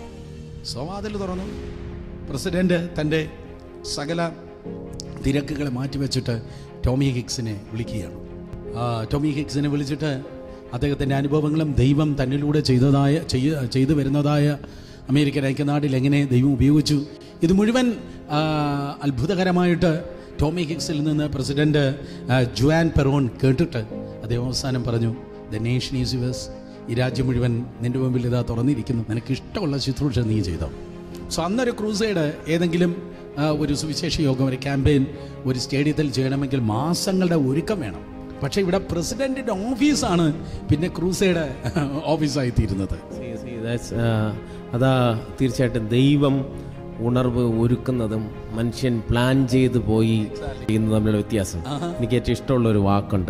സോവാതിൽ തുറന്നു പ്രസിഡന്റ് തൻ്റെ സകല തിരക്കുകളെ മാറ്റിവെച്ചിട്ട് ടോമി ഹിക്സിനെ വിളിക്കുകയാണ് ആ, ടോമി ഹിക്സിനെ വിളിച്ചിട്ട് അദ്ദേഹത്തിൻ്റെ അനുഭവങ്ങളും ദൈവം തന്നിലൂടെ ചെയ്തതായ ചെയ്യ ചെയ്തു വരുന്നതായ അമേരിക്കൻ ഐക്യനാട്ടിൽ എങ്ങനെ ദൈവം ഉപയോഗിച്ചു ഇത് മുഴുവൻ ആ, അത്ഭുതകരമായിട്ട് ടോമി ഹിക്സിൽ നിന്ന് പ്രസിഡന്റ് ആ, ജുവാൻ പെറോൺ കേട്ടിട്ട് അദ്ദേഹം അവസാനം പറഞ്ഞു ദ നേഷൻ ഈസ് യുവേഴ്സ് ഈ രാജ്യം മുഴുവൻ നിന്റെ മുമ്പിൽ ഇതാ തുറന്നിരിക്കുന്നു നിനക്ക് ഇഷ്ടമുള്ള ശുശ്രൂഷ നീ ചെയ്തോ സോ അന്നൊരു ക്രൂസൈഡ് ഏതെങ്കിലും ആ, ഒരു സുവിശേഷ യോഗം ഒരു ക്യാമ്പയിൻ ഒരു സ്റ്റേഡിയത്തിൽ ചെയ്യണമെങ്കിൽ മാസങ്ങളുടെ ഒരുക്കം വേണം പക്ഷേ ഇവിടെ പ്രസിഡന്റിന്റെ ഓഫീസാണ് പിന്നെ ക്രൂസൈഡ് ഓഫീസായി തീരുന്നത് See, see, that's, uh, അതാ തീർച്ചയായിട്ടും ദൈവം ഉണർവ് ഒരുക്കുന്നതും മനുഷ്യൻ പ്ലാൻ ചെയ്ത് പോയി ചെയ്യുന്നത് തമ്മിലുള്ള വ്യത്യാസം എനിക്ക് ഏറ്റവും ഇഷ്ടമുള്ള ഒരു വാക്കുണ്ട്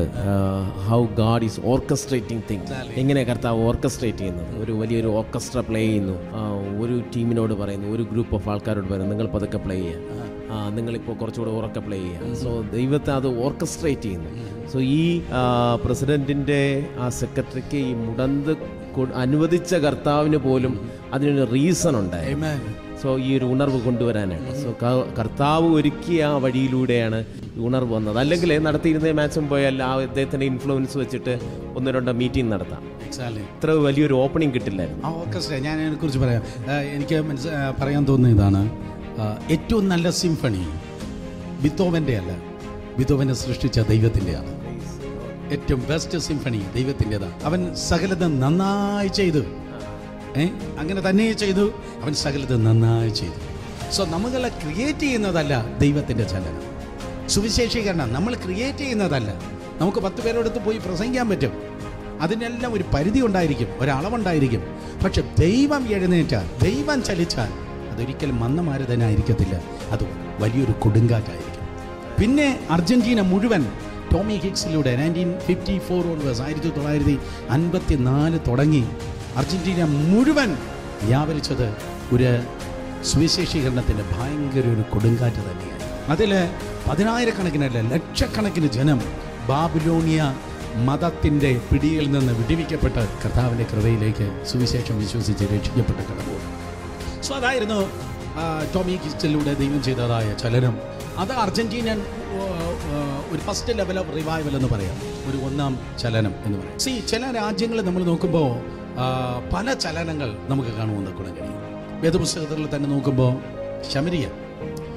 how God is orchestrating thing എങ്ങനെ കർത്താവ് ഓർക്കസ്ട്രേറ്റ് ചെയ്യുന്നത് ഒരു വലിയൊരു ഓർക്കസ്ട്ര പ്ലേ ചെയ്യുന്നു ആ, ഒരു ടീമിനോട് പറയുന്നു ഒരു ഗ്രൂപ്പ് ഓഫ് ആൾക്കാരോട് പറയുന്നു നിങ്ങൾ പതുക്കെ പ്ലേ ചെയ്യുക ആ, നിങ്ങളിപ്പോൾ കുറച്ചുകൂടെ ഉറക്കെ പ്ലേ ചെയ്യുക സോ ദൈവത്തെ അത് ഓർക്കസ്ട്രേറ്റ് ചെയ്യുന്നു സോ ഈ പ്രസിഡന്റിന്റെ ആ സെക്രട്ടറിക്ക് ഈ മുടന്ത് കൊ- അനുവദിച്ച കർത്താവിന് പോലും അതിനൊരു റീസൺ ഉണ്ടായി സോ ഈ ഒരു ഉണർവ് കൊണ്ടുവരാനായിട്ട് സോ ക- കർത്താവ് ഒരുക്കിയ ആ വഴിയിലൂടെയാണ് ഈ ഉണർവ് വന്നത് അല്ലെങ്കിൽ നടത്തിയിരുന്ന മാച്ചും പോയാൽ ആ അദ്ദേഹത്തിന്റെ ഇൻഫ്ലുവൻസ് വെച്ചിട്ട് ഒന്ന് രണ്ടോ മീറ്റിംഗ് നടത്താം എക്സാക്ട്ലി ഇത്ര വലിയൊരു ഓപ്പണിംഗ് കിട്ടില്ലായിരുന്നു ആ ഓർക്കസ്ട്ര ഞാൻ അതിനെക്കുറിച്ച് പറയാം ആ, എനിക്ക് മനസ്സ് ആ, പറയാൻ തോന്നുന്ന ഇതാണ് ആ, ഏറ്റവും നല്ല സിംഫണി ബിത്തോവൻ്റെ അല്ല ബിത്തോവനെ സൃഷ്ടിച്ച ദൈവത്തിൻ്റെയാണ് ഏറ്റവും ബെസ്റ്റ് സിംഫണി ദൈവത്തിൻ്റെതാണ് അവൻ സകലത നന്നായി ചെയ്തു ഏ അങ്ങനെ തന്നെ ചെയ്തു അവൻ സകലത നന്നായി ചെയ്തു സോ നമ്മളെ ക്രിയേറ്റ് ചെയ്യുന്നതല്ല ദൈവത്തിൻ്റെ ചലനം സുവിശേഷീകരണം നമ്മൾ ക്രിയേറ്റ് ചെയ്യുന്നതല്ല നമുക്ക് പത്ത് പേരോടത്ത് പോയി പ്രസംഗിക്കാൻ പറ്റും അതിനെല്ലാം ഒരു പരിധി ഉണ്ടായിരിക്കും ഒരളവുണ്ടായിരിക്കും പക്ഷെ ദൈവം എഴുന്നേറ്റാൽ ദൈവം ചലിച്ചാൽ അതൊരിക്കലും മന്ദമാരുതനായിരിക്കത്തില്ല അത് വലിയൊരു കൊടുങ്കാറ്റായിരിക്കും പിന്നെ അർജന്റീന മുഴുവൻ ടോമി ഹിക്സിലൂടെ നയൻറ്റീൻ ഫിഫ്റ്റി ഫോർ ഓൺവേഴ്സ് ആയിരത്തി തൊള്ളായിരത്തി അൻപത്തി നാല് തുടങ്ങി അർജന്റീന മുഴുവൻ വ്യാപരിച്ചത് ഒരു സുവിശേഷീകരണത്തിൻ്റെ ഭയങ്കര ഒരു കൊടുങ്കാറ്റ് തന്നെയാണ് അതിൽ പതിനായിരക്കണക്കിനല്ല ലക്ഷക്കണക്കിന് ജനം ബാബിലോണിയ മതത്തിൻ്റെ പിടിയിൽ നിന്ന് വിടിവിക്കപ്പെട്ട് കർത്താവിൻ്റെ കൃപയിലേക്ക് സുവിശേഷം വിശ്വസിച്ച് രക്ഷിക്കപ്പെട്ട് കടന്നു സോ അതായിരുന്നു ആ, ടോമി കിസ്റ്റലിലൂടെ ദൈവം ചെയ്തതായ ചലനം അത് അർജന്റീനൻ ഓ, ഓ, ഒരു ഫസ്റ്റ് ലെവൽ ഓഫ് റിവൈവൽ എന്ന് പറയാം ഒരു ഒന്നാം ചലനം എന്ന് പറയാം സി ചില രാജ്യങ്ങൾ നമ്മൾ നോക്കുമ്പോൾ ആ, പല ചലനങ്ങൾ നമുക്ക് കാണുമെന്ന് ഗുണം കഴിയും വേദപുസ്തകത്തിൽ തന്നെ നോക്കുമ്പോൾ ശമരിയ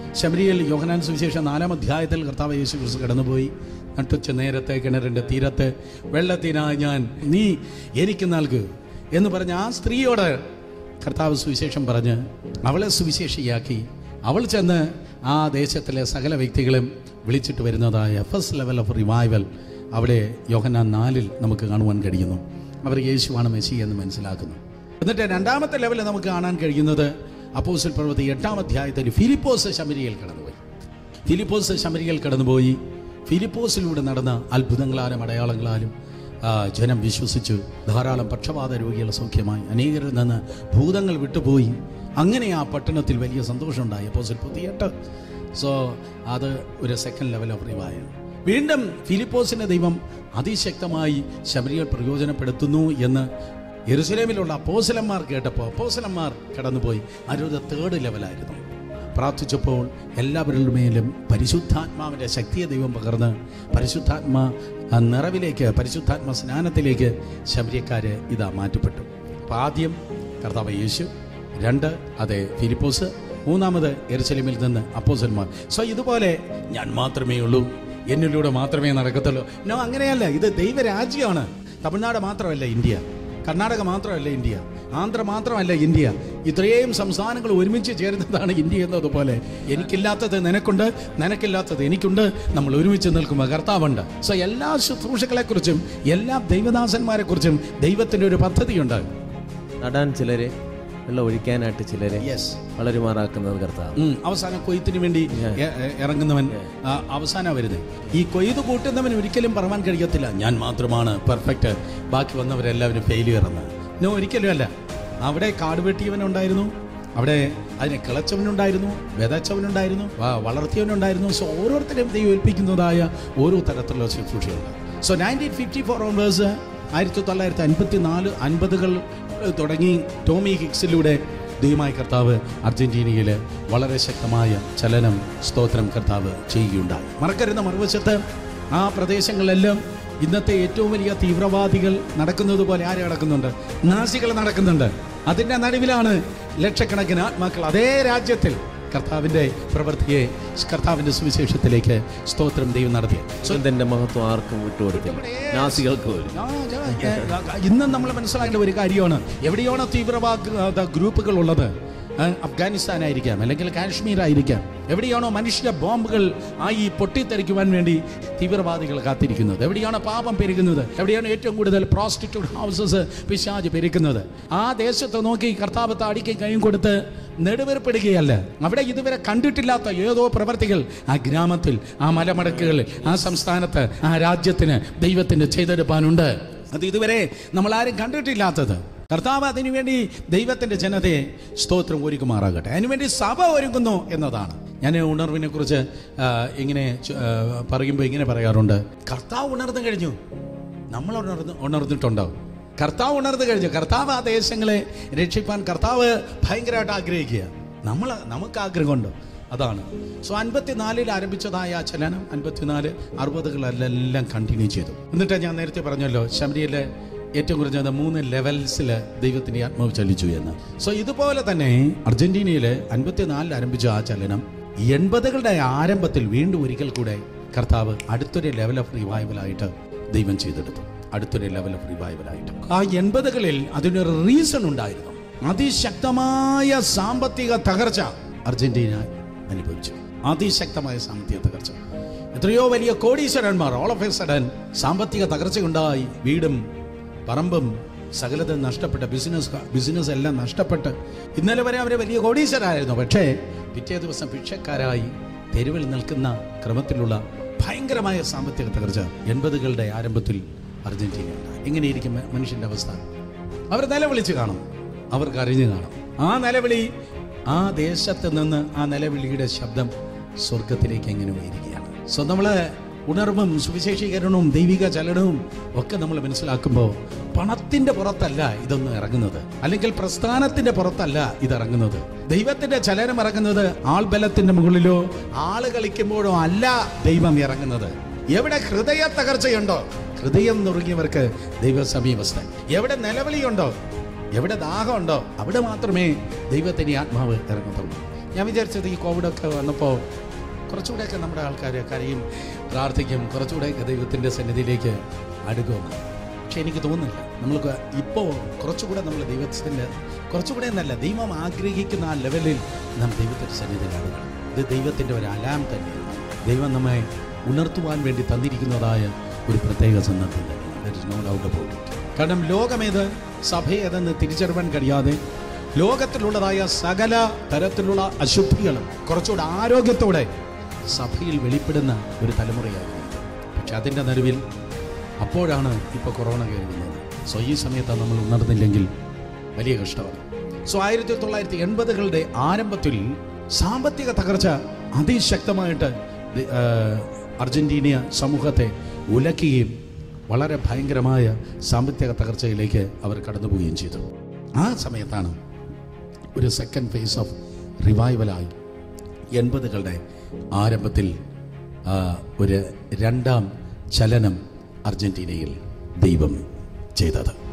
ശബരിയിൽ യോഹനാൻ സുവിശേഷം നാലാം അധ്യായത്തിൽ കർത്താവ് യേശു ക്രിസ്തു കടന്നുപോയി നട്ടുച്ച നേരത്തെ കിണറിൻ്റെ തീരത്ത് വെള്ളത്തിനായി ഞാൻ നീ എനിക്ക് നൽകൂ എന്ന് പറഞ്ഞ ആ സ്ത്രീയോട് കർത്താവ് സുവിശേഷം പറഞ്ഞ് അവളെ സുവിശേഷിയാക്കി അവൾ ചെന്ന് ആ ദേശത്തിലെ സകല വ്യക്തികളും വിളിച്ചിട്ട് വരുന്നതായ ഫസ്റ്റ് ലെവൽ ഓഫ് റിവൈവൽ അവിടെ യോഹന്നാൻ നാലിൽ നമുക്ക് കാണുവാൻ കഴിയുന്നു അവർ യേശുവാണ് മെസ്സി എന്ന് മനസ്സിലാക്കുന്നു എന്നിട്ട് രണ്ടാമത്തെ ലെവലിൽ നമുക്ക് കാണാൻ കഴിയുന്നത് അപ്പോസിൽ പർവ്വതി എട്ടാം അധ്യായത്തിൽ ഫിലിപ്പോസ് ശമരിയിൽ കടന്നുപോയി ഫിലിപ്പോസ് ശമരിയിൽ കടന്നുപോയി ഫിലിപ്പോസിലൂടെ നടന്ന അത്ഭുതങ്ങളാലും അടയാളങ്ങളാലും ആ, ജനം വിശ്വസിച്ചു ധാരാളം പക്ഷപാത രോഗികൾ സൗഖ്യമായി അനേകരിൽ നിന്ന് ഭൂതങ്ങൾ വിട്ടുപോയി അങ്ങനെ ആ പട്ടണത്തിൽ വലിയ സന്തോഷമുണ്ടായി അപ്പോസിൽ പുതിയെട്ട് സോ അത് ഒരു സെക്കൻഡ് ലെവൽ ഓഫ് റിവായ വീണ്ടും ഫിലിപ്പോസിന്റെ ദൈവം അതിശക്തമായി ശബരികൾ പ്രയോജനപ്പെടുത്തുന്നു എന്ന് യെരുസലേമിലുള്ള അപ്പോസലന്മാർ കേട്ടപ്പോൾ അപ്പോസലന്മാർ കടന്നുപോയി അതൊരു തേർഡ് ലെവലായിരുന്നു പ്രാർത്ഥിച്ചപ്പോൾ എല്ലാവരുടെ മേലും പരിശുദ്ധാത്മാവിൻ്റെ ശക്തിയെ ദൈവം പകർന്ന് പരിശുദ്ധാത്മാ ആ നിറവിലേക്ക് പരിശുദ്ധാത്മ സ്നാനത്തിലേക്ക് ശബരിക്കാര് ഇതാ മാറ്റപ്പെട്ടു അപ്പം ആദ്യം കർത്താവ് യേശു രണ്ട് അതെ ഫിലിപ്പോസ് മൂന്നാമത് എരുസലേമിൽ നിന്ന് അപ്പോസന്മാർ സോ ഇതുപോലെ ഞാൻ മാത്രമേ ഉള്ളൂ എന്നിലൂടെ മാത്രമേ നടക്കത്തുള്ളൂ നോ അങ്ങനെയല്ല ഇത് ദൈവരാജ്യമാണ് തമിഴ്നാട് മാത്രമല്ല ഇന്ത്യ കർണാടക മാത്രമല്ല ഇന്ത്യ ആന്ധ്ര മാത്രമല്ല ഇന്ത്യ ഇത്രയും സംസ്ഥാനങ്ങൾ ഒരുമിച്ച് ചേരുന്നതാണ് ഇന്ത്യ എന്നതുപോലെ എനിക്കില്ലാത്തത് നിനക്കുണ്ട് നിനക്കില്ലാത്തത് എനിക്കുണ്ട് നമ്മൾ ഒരുമിച്ച് നിൽക്കുമ്പോൾ കർത്താവുണ്ട് സോ എല്ലാ ശുശ്രൂഷകളെക്കുറിച്ചും എല്ലാ ദൈവദാസന്മാരെക്കുറിച്ചും ദൈവത്തിൻ്റെ ഒരു പദ്ധതിയുണ്ട് നടാൻ ചിലരെ വെള്ളം ഒഴിക്കാനായിട്ട് ചിലരെ യെസ് വളരുമാറാക്കുന്നത് കർത്താവ് ഉം, അവസാനം കൊയ്ത്തിന് വേണ്ടി എ- എ- ഇറങ്ങുന്നവൻ ആ, അവസാനം വരുന്നത് ഈ കൊയ്ത് കൂട്ടുന്നവൻ ഒരിക്കലും പറവാൻ കഴിയത്തില്ല ഞാൻ മാത്രമാണ് പെർഫെക്റ്റ് ബാക്കി വന്നവരെല്ലാവരും ഫെയിലിയർ എന്ന് നോ ഒരിക്കലും അല്ല അവിടെ കാട് വെട്ടിയവനുണ്ടായിരുന്നു അവിടെ അതിനെ കിളച്ചവനുണ്ടായിരുന്നു വിതച്ചവനുണ്ടായിരുന്നു വ- വളർത്തിയവനുണ്ടായിരുന്നു സോ ഓരോരുത്തരെയും ദൈവം ഏൽപ്പിക്കുന്നതായ ഓരോ തരത്തിലുള്ള ശുശ്രൂഷയുണ്ട് so nineteen fifty four onwards ആയിരത്തി തൊള്ളായിരത്തി അൻപത്തി നാല് അൻപതുകൾ ഏഹ്, തുടങ്ങി ടോമി ഹിക്സിലൂടെ ദൈവമായ കർത്താവ് അർജന്റീനയിൽ വളരെ ശക്തമായ ചലനം സ്തോത്രം കർത്താവ് ചെയ്യുകയുണ്ടായി മറക്കരുന്ന മറുവശത്ത് ആ പ്രദേശങ്ങളിലെല്ലാം ഇന്നത്തെ ഏറ്റവും വലിയ തീവ്രവാദികൾ നടക്കുന്നത് പോലെ ആര് നടക്കുന്നുണ്ട് നാസികൾ നടക്കുന്നുണ്ട് അതിൻ്റെ നടുവിലാണ് ലക്ഷക്കണക്കിന് ആത്മാക്കൾ അതേ രാജ്യത്തിൽ കർത്താവിൻ്റെ പ്രവൃത്തിയെ കർത്താവിൻ്റെ സുവിശേഷത്തിലേക്ക് സ്തോത്രം ദൈവം നടത്തിയ സ്വന്തന്റെ മഹത്വം ആർക്കും വിട്ടുകൊടുക്കില്ല നാസികൾക്ക് പോലും ആ, ജ- ഏ, ഇന്നും നമ്മൾ മനസ്സിലാക്കേണ്ട ഒരു കാര്യമാണ് എവിടെയാണോ തീവ്രവാദ ഗ്രൂപ്പുകൾ ഉള്ളത് ആ, അഫ്ഗാനിസ്ഥാൻ ആയിരിക്കാം അല്ലെങ്കിൽ കാശ്മീർ ആയിരിക്കാം എവിടെയാണോ മനുഷ്യ ബോംബുകൾ ആയി പൊട്ടിത്തെറിക്കുവാൻ വേണ്ടി തീവ്രവാദികൾ കാത്തിരിക്കുന്നത് എവിടെയാണോ പാപം പെരുകുന്നത് എവിടെയാണ് ഏറ്റവും കൂടുതൽ പ്രോസ്റ്റിറ്റ്യൂട്ട് ഹൗസസ് പിശാജ് പെരുക്കുന്നത് ആ ദേശത്ത് നോക്കി കർത്താവ് താടിക്ക് കൈയും കൊടുത്ത് നെടുവേർപ്പെടുകയല്ല അവിടെ ഇതുവരെ കണ്ടിട്ടില്ലാത്ത ഏതോ പ്രവർത്തികൾ ആ ഗ്രാമത്തിൽ ആ മലമടക്കുകളിൽ ആ സംസ്ഥാനത്ത് ആ രാജ്യത്തിന് ദൈവത്തിന് ചെയ്തെടുപ്പാനുണ്ട് അത് ഇതുവരെ നമ്മൾ ആരും കണ്ടിട്ടില്ലാത്തത് കർത്താവ് അതിനുവേണ്ടി ദൈവത്തിന്റെ ജനതയെ സ്തോത്രം ഒരുക്കുമാറാകട്ടെ അതിനുവേണ്ടി സഭ ഒരുങ്ങുന്നു എന്നതാണ് ഞാൻ ഉണർവിനെ കുറിച്ച് ആ, ഇങ്ങനെ ചു- ആ, പറയുമ്പോൾ ഇങ്ങനെ പറയാറുണ്ട് കർത്താവ് ഉണർന്നു കഴിഞ്ഞു നമ്മൾ ഉണർന്ന് ഉണർന്നിട്ടുണ്ടോ കർത്താവ് ഉണർന്നു കഴിഞ്ഞു കർത്താവ് ആ ദേശങ്ങളെ രക്ഷിപ്പാൻ കർത്താവ് ഭയങ്കരമായിട്ട് ആഗ്രഹിക്കുക നമ്മൾ നമുക്ക് ആഗ്രഹമുണ്ടോ അതാണ് സോ അൻപത്തിനാലിൽ ആരംഭിച്ചതായ ആ ചലനം അൻപത്തിനാല് അറുപതുകളിലെല്ലാം കണ്ടിന്യൂ ചെയ്തു എന്നിട്ട് ഞാൻ നേരത്തെ പറഞ്ഞല്ലോ ശബരിയിലെ ഏറ്റവും കുറഞ്ഞത് മൂന്ന് ലെവൽസിൽ ദൈവത്തിൻ്റെ ആത്മാവ് ചലിച്ചു എന്ന് സോ ഇതുപോലെ തന്നെ അർജന്റീനയിൽ അൻപത്തിനാലിൽ ആരംഭിച്ച ആ ചലനം എൺപതുകളുടെ ആരംഭത്തിൽ വീണ്ടും ഒരിക്കൽ കൂടെ കർത്താവ് അടുത്തൊരു ലെവൽ ഓഫ് റിവൈവലായിട്ട് ദൈവം ചെയ്തെടുത്തു അടുത്തൊരു ലെവൽ ഓഫ് റിവൈവലായിട്ട് ആ എൺപതുകളിൽ അതിനൊരു റീസൺ ഉണ്ടായിരുന്നു അതിശക്തമായ സാമ്പത്തിക തകർച്ച അർജന്റീന അനുഭവിച്ചു അതിശക്തമായ സാമ്പത്തിക തകർച്ച എത്രയോ വലിയ കോടീശ്വരന്മാർ ഓൾ ഓഫ് എ സഡൻ സാമ്പത്തിക തകർച്ചയുണ്ടായി വീടും പറമ്പും സകലതും നഷ്ടപ്പെട്ട ബിസിനസ് ബിസിനസ് എല്ലാം നഷ്ടപ്പെട്ട് ഇന്നലെ വരെ അവർ വലിയ കോടീശ്വരായിരുന്നു പക്ഷേ പിറ്റേ ദിവസം ഭിക്ഷക്കാരായി തെരുവിൽ നിൽക്കുന്ന ക്രമത്തിലുള്ള ഭയങ്കരമായ സാമ്പത്തിക തകർച്ച എൺപതുകളുടെ ആരംഭത്തിൽ അർജന്റീന ഉണ്ടായി എങ്ങനെയിരിക്കും മ- മനുഷ്യന്റെ അവസ്ഥ അവർ നിലവിളിച്ച് കാണും അവർക്ക് അറിഞ്ഞു കാണും ആ നിലവിളി ആ ദേശത്ത് നിന്ന് ആ നിലവിളിയുടെ ശബ്ദം സ്വർഗത്തിലേക്ക് എങ്ങനെ ഉയരുകയാണ് സോ നമ്മള് ഉണർവും സുവിശേഷീകരണവും ദൈവിക ചലനവും ഒക്കെ നമ്മൾ മനസ്സിലാക്കുമ്പോൾ പണത്തിന്റെ പുറത്തല്ല ഇതൊന്നും ഇറങ്ങുന്നത് അല്ലെങ്കിൽ പ്രസ്ഥാനത്തിന്റെ പുറത്തല്ല ഇത് ഇറങ്ങുന്നത് ദൈവത്തിന്റെ ചലനം ഇറങ്ങുന്നത് ആൾബലത്തിന്റെ മുകളിലോ ആള് കളിക്കുമ്പോഴോ അല്ല ദൈവം ഇറങ്ങുന്നത് എവിടെ ഹൃദയ തകർച്ചയുണ്ടോ ഹൃദയം നുറുങ്ങിയവർക്ക് ദൈവ സമീപസ്ഥ എവിടെ നിലവിളിയുണ്ടോ എവിടെ ദാഹമുണ്ടോ അവിടെ മാത്രമേ ദൈവത്തിന് ആത്മാവ് ഇറങ്ങത്തുള്ളൂ ഞാൻ വിചാരിച്ചത് ഈ കോവിഡൊക്കെ വന്നപ്പോൾ കുറച്ചുകൂടെയൊക്കെ നമ്മുടെ ആൾക്കാർ കരയും പ്രാർത്ഥിക്കും കുറച്ചുകൂടെയൊക്കെ ദൈവത്തിൻ്റെ സന്നിധിയിലേക്ക് അടുക്കുമെന്ന് പക്ഷെ എനിക്ക് തോന്നുന്നില്ല നമ്മൾക്ക് ഇപ്പോൾ കുറച്ചുകൂടെ നമ്മൾ ദൈവത്തിൻ്റെ കുറച്ചുകൂടെ എന്നല്ല ദൈവം ആഗ്രഹിക്കുന്ന ആ ലെവലിൽ നാം ദൈവത്തിൻ്റെ സന്നിധിയിൽ അടുക്കണം ഇത് ദൈവത്തിൻ്റെ ഒരു അലാം തന്നെയാണ് ദൈവം നമ്മെ ഉണർത്തുവാൻ വേണ്ടി തന്നിരിക്കുന്നതായ ഒരു പ്രത്യേക സന്ദർഭം തന്നെയാണ് There is no doubt about it. കാരണം ലോകമേത് സഭയേതെന്ന് തിരിച്ചറിയാൻ കഴിയാതെ ലോകത്തിലുള്ളതായ സകല തരത്തിലുള്ള അശുദ്ധികളും കുറച്ചുകൂടെ ആരോഗ്യത്തോടെ സഭയിൽ വെളിപ്പെടുന്ന ഒരു തലമുറയായിരുന്നു ഇത്. പക്ഷെ അതിൻ്റെ നടുവിൽ അപ്പോഴാണ് ഇപ്പോൾ കൊറോണ കയറുന്നത് സോ ഈ സമയത്താണ് നമ്മൾ ഉണർന്നില്ലെങ്കിൽ വലിയ കഷ്ടമാണ് സോ ആയിരത്തി തൊള്ളായിരത്തി എൺപതുകളുടെ ആരംഭത്തിൽ സാമ്പത്തിക തകർച്ച അതിശക്തമായിട്ട് ദി- ആ, അർജന്റീനിയ സമൂഹത്തെ ഉലക്കുകയും വളരെ ഭയങ്കരമായ സാമ്പത്തിക തകർച്ചയിലേക്ക് അവർ കടന്നുപോവുകയും ചെയ്തു ആ സമയത്താണ് ഒരു സെക്കൻഡ് ഫേസ് ഓഫ് റിവൈവലായി എൺപതുകളുടെ ആരംഭത്തിൽ ആ, ഒരു രണ്ടാം ചലനം അർജന്റീനയിൽ ദൈവം ചെയ്തത്